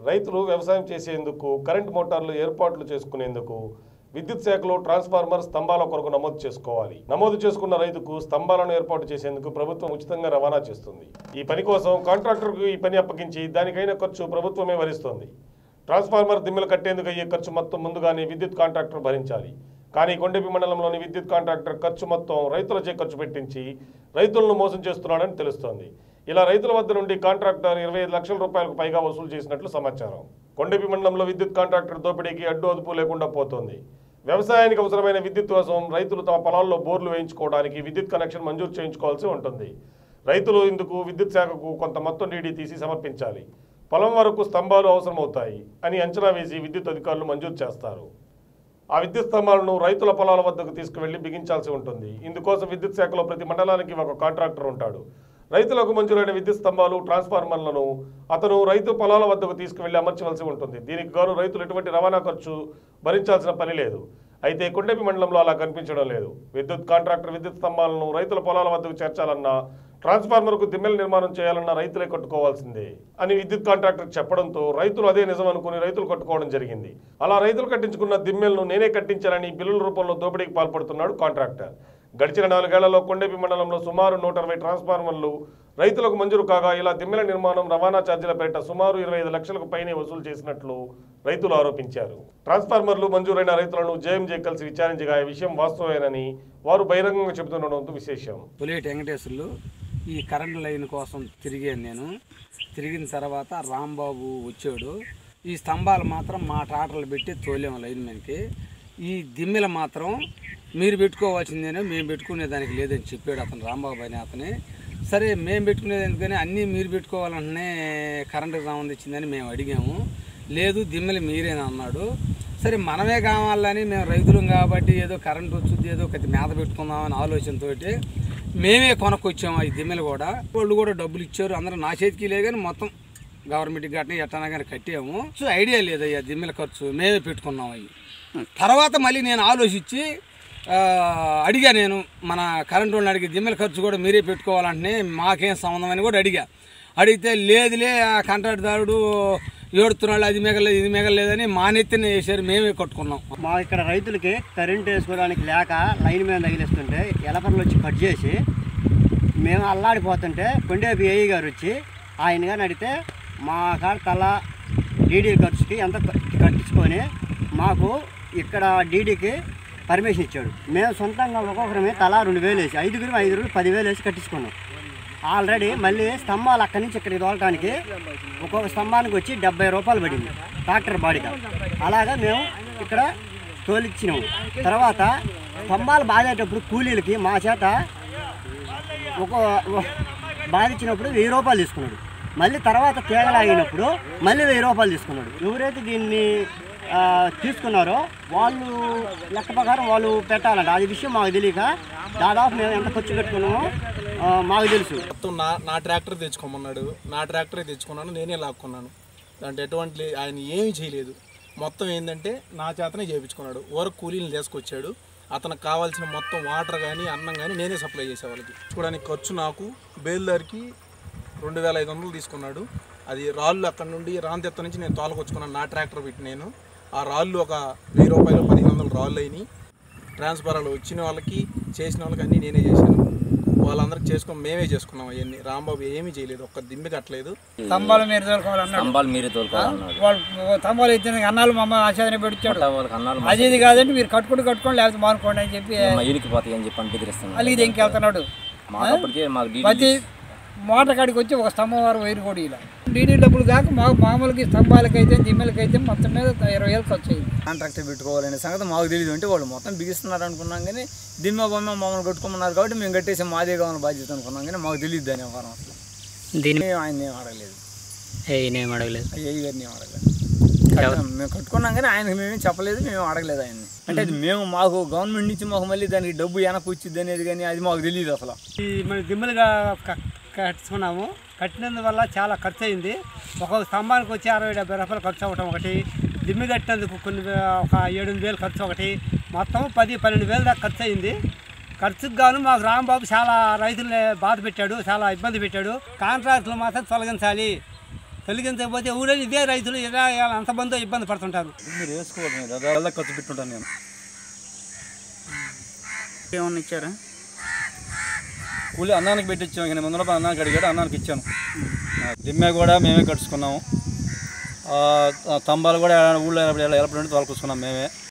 రైతులు వ్యవసాయం చేసేందుకు కరెంట్ మోటార్లు ఏర్పాట్లు చేసుకునేందుకు విద్యుత్ శాఖలో ట్రాన్స్ఫార్మర్ స్తంభాల కొరకు నమోదు చేసుకోవాలి నమోదు చేసుకున్న రైతుకు స్తంభాలను ఏర్పాటు చేసేందుకు ప్రభుత్వం ఉచితంగా రవాణా చేస్తుంది ఈ పని కోసం కాంట్రాక్టర్కు ఈ పని అప్పగించి దానికైన ఖర్చు ప్రభుత్వమే భరిస్తుంది ట్రాన్స్ఫార్మర్ దిమ్మెలు కట్టేందుకు అయ్యే ఖర్చు మొత్తం ముందుగానే విద్యుత్ కాంట్రాక్టర్ భరించాలి కానీ కొండపి మండలంలోని విద్యుత్ కాంట్రాక్టర్ ఖర్చు మొత్తం రైతులచే ఖర్చు పెట్టించి రైతులను మోసం చేస్తున్నాడని తెలుస్తోంది ఇలా రైతుల వద్ద నుండి కాంట్రాక్టర్ ఇరవై ఐదు లక్షల రూపాయలకు పైగా వసూలు చేసినట్లు సమాచారం కొండపి మండలంలో విద్యుత్ కాంట్రాక్టర్ దోపిడీకి అడ్డు అదుపు లేకుండా పోతోంది వ్యవసాయానికి అవసరమైన విద్యుత్ కోసం రైతులు తమ పొలాల్లో బోర్లు వేయించుకోవడానికి విద్యుత్ కనెక్షన్ మంజూరు చేయించుకోవాల్సి ఉంటుంది రైతులు ఇందుకు విద్యుత్ శాఖకు కొంత మొత్తం డీడీ తీసి సమర్పించాలి పొలం వరకు స్తంభాలు అవసరమవుతాయి అని అంచనా వేసి విద్యుత్ అధికారులు మంజూరు చేస్తారు ఆ విద్యుత్ స్తంభాలను రైతుల పొలాల వద్దకు తీసుకువెళ్లి బిగించాల్సి ఉంటుంది ఇందుకోసం విద్యుత్ శాఖలో ప్రతి మండలానికి ఒక కాంట్రాక్టర్ ఉంటాడు రైతులకు మంజూరైన విద్యుత్ స్తంభాలు ట్రాన్స్ఫార్మర్లను అతను రైతు పొలాల వద్దకు తీసుకువెళ్లి అమర్చవలసి ఉంటుంది దీనికి గాను రైతులు ఎటువంటి రవాణా ఖర్చు భరించాల్సిన పని లేదు అయితే కొండపి మండలంలో అలా కనిపించడం లేదు విద్యుత్ కాంట్రాక్టర్ విద్యుత్ స్తంభాలను రైతుల పొలాల వద్దకు చేర్చాలన్నా ట్రాన్స్ఫార్మర్కు దిమ్మెల నిర్మాణం చేయాలన్నా రైతులే కట్టుకోవాల్సిందే అని విద్యుత్ కాంట్రాక్టర్ చెప్పడంతో రైతులు అదే నిజం అనుకుని రైతులు కట్టుకోవడం జరిగింది అలా రైతులు కట్టించుకున్న దిమ్మెలను నేనే కట్టించాలని బిల్లుల రూపంలో దోపిడీకి పాల్పడుతున్నాడు కాంట్రాక్టర్ గడిచిన నాలుగేళ్లలో కొండపి మండలంలో సుమారు నూట అరవై ట్రాన్స్ఫార్మర్లు రైతులకు మంజూరు కాగా ఇలా దిమ్మెల నిర్మాణం రవాణా ఛార్జీల పేరిట సుమారు ఇరవై ఐదు లక్షలకు పైనే వసూలు చేసినట్లు రైతులు ఆరోపించారు ట్రాన్స్ఫార్మర్లు మంజూరైన రైతులను జేఎంజే కలిసి విచారించగా ఈ విషయం వాస్తవేనని వారు బహిరంగంగా చెబుతుండడంతో విశేషం పులేటి వెంకటేశ్వర్లు ఈ కరెంటు లైన్ కోసం తిరిగాను నేను తిరిగిన తర్వాత రాంబాబు వచ్చాడు ఈ స్తంభాలు మాత్రం మా ట్రాక్టర్లు పెట్టి తోలేము లైన్ మీదకి ఈ దిమ్మెలు మాత్రం మీరు పెట్టుకోవాల్సిందేనో మేము పెట్టుకునే దానికి లేదని చెప్పాడు అతను రాంబాబు అనే అతనే సరే మేము పెట్టుకునేది ఎందుకని అన్నీ మీరు పెట్టుకోవాలంటేనే కరెంటుకు సంబంధించిందని మేము అడిగాము లేదు దిమ్మెలు మీరేనా అన్నాడు సరే మనమే కావాలని మేము రైతులం కాబట్టి ఏదో కరెంట్ వచ్చుద్ది ఏదో ఒకటి మేత పెట్టుకుందామని ఆలోచనతోటి మేమే కొనుక్కొచ్చాము ఈ దిమ్మెలు కూడా వాళ్ళు కూడా డబ్బులు ఇచ్చారు అందరూ నా చేతికి లేదు కానీ మొత్తం గవర్నమెంట్కి గట్టిన ఎట్టనా కానీ కట్టాము సో ఐడియా లేదయ్యా దిమ్మెల ఖర్చు మేమే పెట్టుకున్నాం అవి తర్వాత మళ్ళీ నేను ఆలోచించి ఆ, అడిగా నేను మన కరెంట్ వాళ్ళని అడిగి దిమ్మెల ఖర్చు కూడా మీరే పెట్టుకోవాలంటే మాకేం సంబంధం అని కూడా అడిగా అడిగితే లేదులే ఆ కాంట్రాక్టుదారుడు ఏడుతున్నాడు అది మిగలేదు ఇది మిగలేదని మా నెత్తిన వేసారు మేమే కట్టుకున్నాం మా ఇక్కడ రైతులకి కరెంట్ వేసుకోవడానికి లేక లైన్ మీద తగిలిస్తుంటే ఎలకర్లు వచ్చి కట్ చేసి మేము అల్లాడిపోతుంటే కొండేపి ఏఈ గారు వచ్చి ఆయన కానీ అడిగితే మా కాడ తల డీడీ ఖర్చుకి ఎంత కట్- కట్టించుకొని మాకు ఇక్కడ డీడీకి పర్మిషన్ ఇచ్చాడు మేము సొంతంగా ఒక్కొక్కరమే తలా రెండు వేలు వేసి ఐదుగురు ఐదుగురు పదివేలు వేసి కట్టించుకున్నాం ఆల్రెడీ మళ్ళీ స్తంభాలు అక్కడి నుంచి ఇక్కడికి తోలటానికి ఒక్కొక్క స్తంభానికి వచ్చి డెబ్బై రూపాయలు పడింది ట్రాక్టర్ బాడీగా అలాగా మేము ఇక్కడ తోలిచ్చినాము తర్వాత స్తంభాలు బాధేటప్పుడు కూలీలకి మా చేత ఒక ఒక- బాధించినప్పుడు వెయ్యి రూపాయలు తీసుకున్నాడు మళ్ళీ తర్వాత తీగలాగినప్పుడు మళ్ళీ వెయ్యి రూపాయలు తీసుకున్నాడు ఎవరైతే దీన్ని ఆ, తీసుకున్నారో వాళ్ళు లెక్క ప్రకారం వాళ్ళు పెట్టాలంట అది విషయం మాకు తెలియక దాదాపు మేము ఎంత ఖర్చు పెట్టుకున్నామో ఆ, మాకు తెలుసు మొత్తం నా నా ట్రాక్టర్ తెచ్చుకోమన్నాడు నా ట్రాక్టరే తెచ్చుకున్నాను నేనే లాక్కున్నాను దాంట్లో ఎటువంటి లే- ఆయన ఏమీ చేయలేదు మొత్తం ఏంటంటే నా చేతనే చేయించుకున్నాడు వర్క్ కూలీని తీసుకొచ్చాడు అతనికి కావాల్సిన మొత్తం వాటర్ కానీ అన్నం కానీ నేనే సప్లై చేసే వాళ్ళకి చూడడానికి ఖర్చు నాకు బేల్దారికి రెండు వేల ఐదు వందలు తీసుకున్నాడు అది రాళ్ళు అక్కడ నుండి రాంతెత్త నుంచి నేను తోలకొచ్చుకున్నాను నా ట్రాక్టర్ పెట్టి నేను ఆ రాళ్ళు ఒక వెయ్యి రూపాయలు పదిహేను వందలు రాళ్ళు అయినాయి ట్రాన్స్ఫారాలు వచ్చిన వాళ్ళకి చేసిన వాళ్ళకి అన్నీ నేనే చేశాను వాళ్ళందరికి చేసుకుని మేమే చేసుకున్నాం అవన్నీ రాంబాబు ఏమీ చేయలేదు ఒక్క దిమ్మి కట్టలేదు స్తంభాలు మీరు తోలుకోవాలన్నాడు స్తంభాలు మీరే తోలుకోవాలన్నాడు వాళ్ళు స్తంభాలు ఇచ్చిన అన్నాలు మమ్మల్ని ఆచార్య పెట్టించాడు వాళ్ళకి అన్నాలు అది ఇది కాదంటే మీరు కట్టుకుంటూ కట్టుకోండి లేకపోతే మానుకోండి అని చెప్పి మా ఇరికి పోతాయి అని చెప్పి అని బెదిరిస్తున్నాడు మళ్ళీ ఇది ఇంకెళ్తున్నాడు మాకు అప్పటికే మాకు డీడీ ప్రతి మోటార్ కాడికి వచ్చి ఒక స్తంభం వారు వైరు కూడా ఇలా డీడీ డబ్బులు కాక మా మామూలుకి స్తంభాలకైతే దిమ్మెలకైతే మొత్తం మీద ఇరవై వేలు ఖర్చు అయింది కాంట్రాక్ట్ పెట్టుకోవాలనే సంగతి మాకు తెలియదు అంటే వాళ్ళు మొత్తం బిగిస్తున్నారు అనుకున్నాం కానీ దిమ్మ బొమ్మ మమ్మల్ని కట్టుకోమన్నారు కాబట్టి మేము కట్టేసి మాదే కావాలి బాధ్యత అనుకున్నాం కానీ మాకు తెలియదు దాని వ్యవహారం అసలు దీని మేము ఆయన ఏం అడగలేదు నేనేం అడగలేదు అయ్యి గారిని ఏం అడగలేదు కట్టాం. మేము కట్టుకున్నాం కానీ ఆయనకి మేమేం చెప్పలేదు మేము అడగలేదు ఆయన్ని అంటే అది మేము మాకు గవర్నమెంట్ నుంచి మాకు మళ్ళీ దానికి డబ్బు వెనక్కి వచ్చింది అనేది కానీ అది మాకు తెలియదు అసలు ఈ మన దిమ్మలుగా క- కట్టుకున్నాము కట్టినందువల్ల చాలా ఖర్చు అయింది ఒక్కొక్క స్తంభానికి వచ్చి అరవై డెబ్బై రూపాయలు ఖర్చు అవ్వటం ఒకటి దిమ్మి కట్టినందుకు కొన్ని వే- ఒక ఏడు ఎనిమిది వేలు ఖర్చు ఒకటి మొత్తం పది పన్నెండు వేలు దాకా ఖర్చు అయింది ఖర్చుకు గాను మాకు రాంబాబు చాలా రైతుల్ని బాధ పెట్టాడు చాలా ఇబ్బంది పెట్టాడు కాంట్రాక్టులు మాత్రం తొలగించాలి తొలగించకపోతే ఊళ్ళో ఇదే రైతులు ఇలా అంతమంది ఇబ్బంది పడుతుంటారు మీరు వేసుకోవాలి మీరు అదే ఖర్చు పెట్టుంటాను నేను ఏమన్నా ఇచ్చారా కూలి అన్నానికి పెట్టించాము ఇక ముందు రూపాయలు అన్నానికి అడిగాడు అన్నానికి ఇచ్చాను దిమ్మె కూడా మేమే కట్టుకున్నాము ఆ, ఆ స్తంభాలు కూడా ఊళ్ళో ఎలా ఎలా తోలుకొచ్చుకున్నాం మేమే